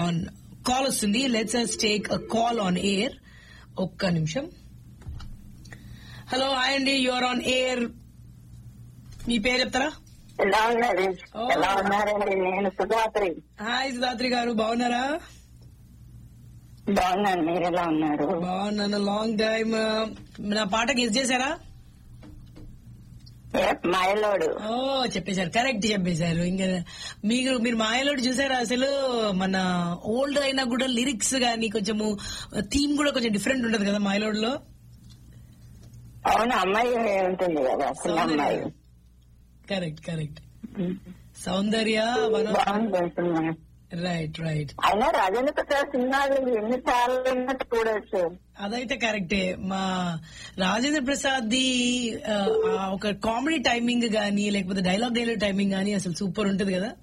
On call వస్తుంది let's us take a call on air ఒక్క నిమిషం హలో హాయ్ అండి యువర్ ఆన్ ఎయిర్ మీ పేరు చెప్తారా ఎలా ఉన్నారు ఓ. ఎలా ఉన్నారండి నేను సుధాత్రి హాయ్ సుధాత్రి గారు బాగున్నారా బాగున్నాను మీరు ఎలా ఉన్నారు బాగున్నాను లాంగ్ టైమ్ నా పాట గెస్ చేశారా మాయలోడు ఓ చెప్పేశారు కరెక్ట్ చెప్పేశారు ఇంకా మీరు మీరు మాయలోడు చూసారా అసలు మన ఓల్డ్ అయినా కూడా లిరిక్స్ గానీ కొంచెము థీమ్ కూడా కొంచెం డిఫరెంట్ ఉంటది కదా మాయలోడులో అవును అమ్మాయి ఉంటుంది కదా చిన్న అమ్మాయి కరెక్ట్ కరెక్ట్ సౌందర్య వన్ బాగుంది సినిమా. రైట్ రైట్ అయినా రాజేంద్ర ప్రసాద్ సినిమాలు ఎన్ని సార్లు ఉన్నట్టు చూడొచ్చు అదైతే కరెక్టే మా రాజేంద్ర ప్రసాద్ ది ఆ, ఆ ఒక కామెడీ టైమింగ్ గానీ లేకపోతే డైలాగ్ డైలాగ్ టైమింగ్ గానీ అసలు సూపర్ ఉంటది కదా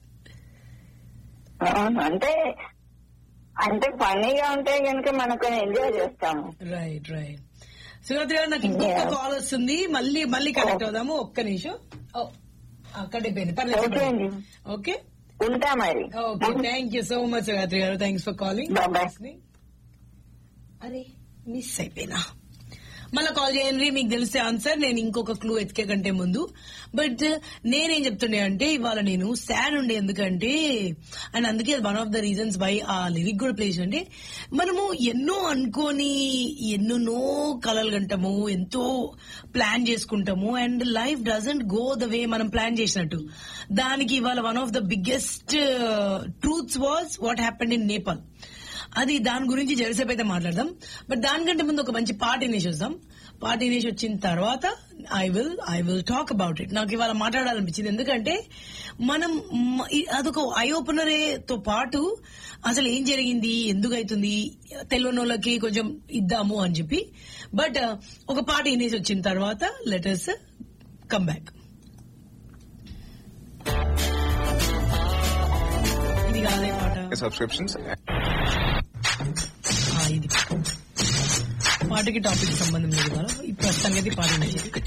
అవును అంటే అంటే ఫన్నీగా ఉంటే కనుక మనకు ఎంజాయ్ చేస్తాము రైట్ రైట్ సుగత్రి గారు నాకు ఇంకొక Yeah. కాల్ వస్తుంది మళ్ళీ మళ్ళీ కనెక్ట్ అవుదాము ఒక్క నిమిషం ఓ, అక్కడే పోయింది పర్లేదు ఓకే అండి ఓకే ఉంటా మరి okay thank you so much Sugatri garu thanks for calling Bye-bye. అరే మిస్ అయిపోయినా మళ్ళీ కాల్ చేయండి మీకు తెలిసే ఆన్సర్ నేను ఇంకొక క్లూ ఎతికే కంటే ముందు బట్ నేనేం చెప్తుండే అంటే ఇవాళ నేను సాడ్ ఉండే ఎందుకంటే అండ్ అందుకే one of the reasons by ఆ లిరిక్ కూడా ప్లేస్ అంటే మనము ఎన్నో అనుకోని ఎన్నెన్నో కలలు కంటాము ఎంతో ప్లాన్ చేసుకుంటాము and life doesn't go the way మనం ప్లాన్ చేసినట్టు దానికి ఇవాళ one of the biggest truths was what happened in Nepal అది దాని గురించి జరసేపు అయితే మాట్లాడదాం బట్ దానికంటే ముందు ఒక మంచి పాట వినేసి వద్దాం పాట వినేసి వచ్చిన తర్వాత I will I will talk about it నాకు ఇవాళ మాట్లాడాలనిపించింది ఎందుకంటే మనం మ- ఈ- అదొక ఐ ఓపెనరే తో పాటు అసలు ఏం జరిగింది ఎందుకు అవుతుంది తెలియని వాళ్ళకి కొంచెం ఇద్దాము అని చెప్పి బట్ ఒక పాట వినేసి వచ్చిన తర్వాత లెటర్స్ కమ్ బ్యాక్ ఇది కాదే పాట subscriptions ఆ, ఇది పాటకి టాపిక్ సంబంధం లేదు కదా ఈ ప్రస్తుతానికి అయితే పాట వినేసి